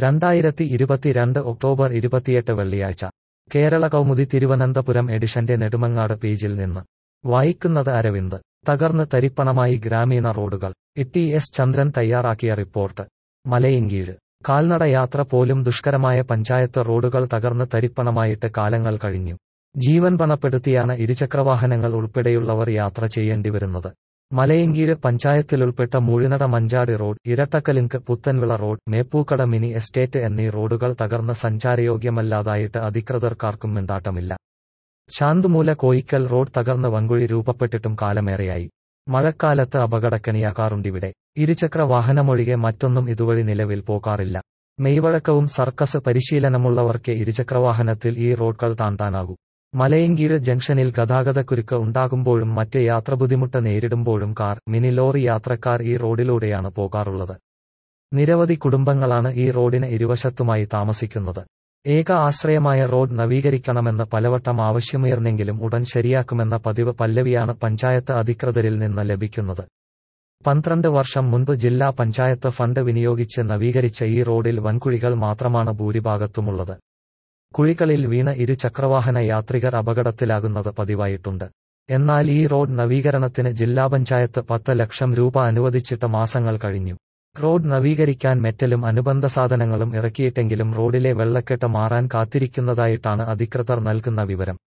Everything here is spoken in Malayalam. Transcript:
രണ്ടായിരത്തി ഇരുപത്തിരണ്ട് ഒക്ടോബർ ഇരുപത്തിയെട്ട് വെള്ളിയാഴ്ച കേരള കൗമുദി തിരുവനന്തപുരം എഡിഷന്റെ നെടുമങ്ങാട് പേജിൽ നിന്ന് വായിക്കുന്നത് അരവിന്ദ് തകർന്ന് തരിപ്പണമായി ഗ്രാമീണ റോഡുകൾ ഇ എസ് ചന്ദ്രൻ തയ്യാറാക്കിയ റിപ്പോർട്ട് മലയിൻകീഴ് കാൽനട യാത്ര പോലും ദുഷ്കരമായ പഞ്ചായത്ത് റോഡുകൾ തകർന്ന് തരിപ്പണമായിട്ട് കാലങ്ങൾ കഴിഞ്ഞു ജീവൻ പണപ്പെടുത്തിയാണ് ഇരുചക്രവാഹനങ്ങൾ ഉൾപ്പെടെയുള്ളവർ യാത്ര ചെയ്യേണ്ടി വരുന്നത് മലയങ്കീഴ് പഞ്ചായത്തിലുൾപ്പെട്ട Moozhinada Manjadi road Irattakkalinku Puthanvila road Meppookada mini estate എന്നീ റോഡുകൾ തകർന്ന് സഞ്ചാരയോഗ്യമല്ലാതായിട്ട് അധികൃതർക്കാർക്കും മിണ്ടാട്ടമില്ല ശാന്തുമൂല കോയിക്കൽ റോഡ് തകർന്ന് വൻകുഴി രൂപപ്പെട്ടിട്ടും കാലമേറെയായി മഴക്കാലത്ത് അപകടക്കണിയാക്കാറുണ്ടിവിടെ ഇരുചക്ര വാഹനമൊഴികെ മറ്റൊന്നും ഇതുവഴി നിലവിൽ പോകാറില്ല മെയ്വഴക്കവും സർക്കസ് പരിശീലനമുള്ളവർക്ക് ഇരുചക്രവാഹനത്തിൽ ഈ റോഡുകൾ താണ്ടാനാകൂ മലയങ്കീഴ് ജംഗ്ഷനിൽ ഗതാഗതക്കുരുക്ക് ഉണ്ടാകുമ്പോഴും മറ്റ് യാത്ര ബുദ്ധിമുട്ട് നേരിടുമ്പോഴും കാർ മിനി ലോറി യാത്രക്കാർ ഈ റോഡിലൂടെയാണ് പോകാറുള്ളത് നിരവധി കുടുംബങ്ങളാണ് ഈ റോഡിന് ഇരുവശത്തുമായി താമസിക്കുന്നത് ഏക ആശ്രയമായ റോഡ് നവീകരിക്കണമെന്ന് പലവട്ടം ആവശ്യമുയർന്നെങ്കിലും ഉടൻ ശരിയാക്കുമെന്ന പതിവ് പല്ലവിയാണ് പഞ്ചായത്ത് അധികൃതരിൽ നിന്ന് ലഭിക്കുന്നത് പന്ത്രണ്ട് വർഷം മുൻപ് ജില്ലാ പഞ്ചായത്ത് ഫണ്ട് വിനിയോഗിച്ച് നവീകരിച്ച ഈ റോഡിൽ വൻകുഴികൾ മാത്രമാണ് ഭൂരിഭാഗത്തുമുള്ളത് കുഴികളിൽ വീണ ഇരു ചക്രവാഹന യാത്രികർ അപകടത്തിലാകുന്നത് പതിവായിട്ടുണ്ട് എന്നാൽ ഈ റോഡ് നവീകരണത്തിന് ജില്ലാ പഞ്ചായത്ത് പത്ത് ലക്ഷം രൂപ അനുവദിച്ചിട്ട് മാസങ്ങൾ കഴിഞ്ഞു റോഡ് നവീകരിക്കാൻ മെറ്റലും അനുബന്ധ സാധനങ്ങളും ഇറക്കിയിട്ടെങ്കിലും റോഡിലെ വെള്ളക്കെട്ട് മാറാൻ കാത്തിരിക്കുന്നതായിട്ടാണ് അധികൃതർ നൽകുന്ന വിവരം